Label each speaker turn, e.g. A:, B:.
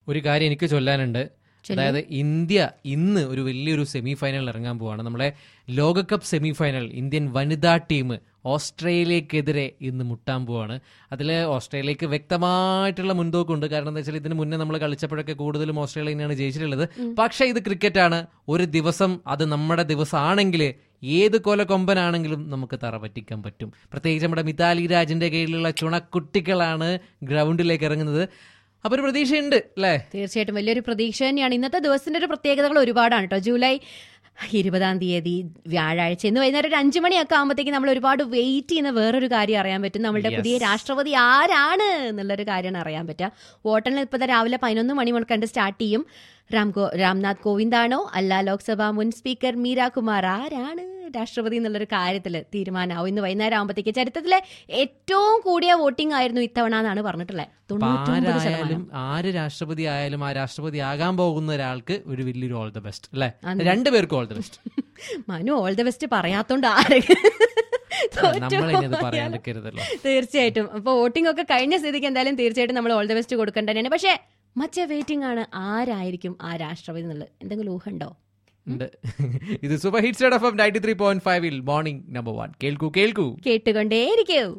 A: ഒരു കാര്യം എനിക്ക് ചൊല്ലാനുണ്ട് അതായത് ഇന്ത്യ ഇന്ന് ഒരു വലിയൊരു സെമി ഫൈനൽ ഇറങ്ങാൻ പോവാണ് നമ്മളെ ലോകകപ്പ് സെമി ഫൈനൽ ഇന്ത്യൻ വനിതാ ടീം ഓസ്ട്രേലിയക്കെതിരെ ഇന്ന് മുട്ടാൻ പോവാണ് അതിൽ ഓസ്ട്രേലിയക്ക് വ്യക്തമായിട്ടുള്ള മുൻതൂക്കമുണ്ട് കാരണം എന്താ വെച്ചാൽ ഇതിന് മുന്നേ നമ്മൾ കളിച്ചപ്പോഴൊക്കെ കൂടുതലും ഓസ്ട്രേലിയ തന്നെയാണ് ജയിച്ചിട്ടുള്ളത് പക്ഷേ ഇത് ക്രിക്കറ്റാണ് ഒരു ദിവസം അത് നമ്മുടെ ദിവസമാണെങ്കിൽ ഏത് കൊലക്കൊമ്പനാണെങ്കിലും നമുക്ക് തറ പറ്റിക്കാൻ പറ്റും പ്രത്യേകിച്ച് നമ്മുടെ മിതാലി രാജിന്റെ കീഴിലുള്ള ചുണക്കുട്ടികളാണ് ഗ്രൗണ്ടിലേക്ക് ഇറങ്ങുന്നത് അപ്പൊ ഒരു പ്രതീക്ഷയുണ്ട് അല്ലേ
B: തീർച്ചയായിട്ടും വലിയൊരു പ്രതീക്ഷ തന്നെയാണ് ഇന്നത്തെ ദിവസത്തിന്റെ ഒരു പ്രത്യേകതകൾ ഒരുപാടാണ് കേട്ടോ ജൂലൈ ഇരുപതാം തീയതി വ്യാഴാഴ്ച ഇന്ന് വൈകുന്നേരം ഒരു അഞ്ചു മണിയൊക്കെ ആകുമ്പോഴത്തേക്ക് നമ്മൾ ഒരുപാട് വെയിറ്റ് ചെയ്യുന്ന വേറൊരു കാര്യം അറിയാൻ പറ്റും നമ്മളുടെ പുതിയ രാഷ്ട്രപതി ആരാണ് എന്നുള്ളൊരു കാര്യമാണ് അറിയാൻ പറ്റുക വോട്ടെണ്ണൽ ഇപ്പോഴത്തെ രാവിലെ പതിനൊന്ന് മണി മുതൽക്കണ്ട് സ്റ്റാർട്ട് ചെയ്യും രാം കോ രാംനാഥ് കോവിന്ദാണോ അല്ല ലോക്സഭ മുൻ സ്പീക്കർ മീര കുമാർ ആരാണ് രാഷ്ട്രപതി എന്നുള്ളൊരു കാര്യത്തിൽ തീരുമാനമാവും ഇന്ന് വൈകുന്നേരം ആകുമ്പോഴത്തേക്ക് ചരിത്രത്തിലെ ഏറ്റവും കൂടിയ വോട്ടിംഗ് ആയിരുന്നു ഇത്തവണ എന്നാണ് പറഞ്ഞിട്ടുള്ളത്
A: അപ്പൊ
B: തൊണ്ണൂറ്റൊമ്പത് ശതമാനം
A: ആരായാലും ആര് രാഷ്ട്രപതി ആയാലും ആ രാഷ്ട്രപതി ആകാൻ പോകുന്ന ഒരാൾക്ക് ഒരു വലിയൊരു ഓൾ ദ ബെസ്റ്റ് അല്ലേ രണ്ടുപേർക്കും all the best
B: Manu all the best പറയാത്തോണ്ട് ആരെ
A: നമ്മളിനി അത് പറയാണ്ടിരിക്കരുതല്ലോ
B: തീർച്ചയായിട്ടും അപ്പൊ വോട്ടിംഗ് ഒക്കെ കഴിഞ്ഞ സ്ഥിതിക്ക് എന്തായാലും തീർച്ചയായിട്ടും നമ്മൾ ഓൾ ദ ബെസ്റ്റ് കൊടുക്കേണ്ടതാണ് പക്ഷേ മറ്റേ വെയിറ്റിംഗ് ആണ് ആരായിരിക്കും ആ രാഷ്ട്രപതി എന്നുള്ളത് എന്തെങ്കിലും ഊഹുണ്ടോ
A: ഉണ്ട് ഇത് super hit F M ninety three point ഫൈവിൽ മോർണിംഗ് നമ്പർ വൺ കേൾക്കൂ കേൾക്കൂ
B: കേട്ടുകൊണ്ടേയിരിക്കൂ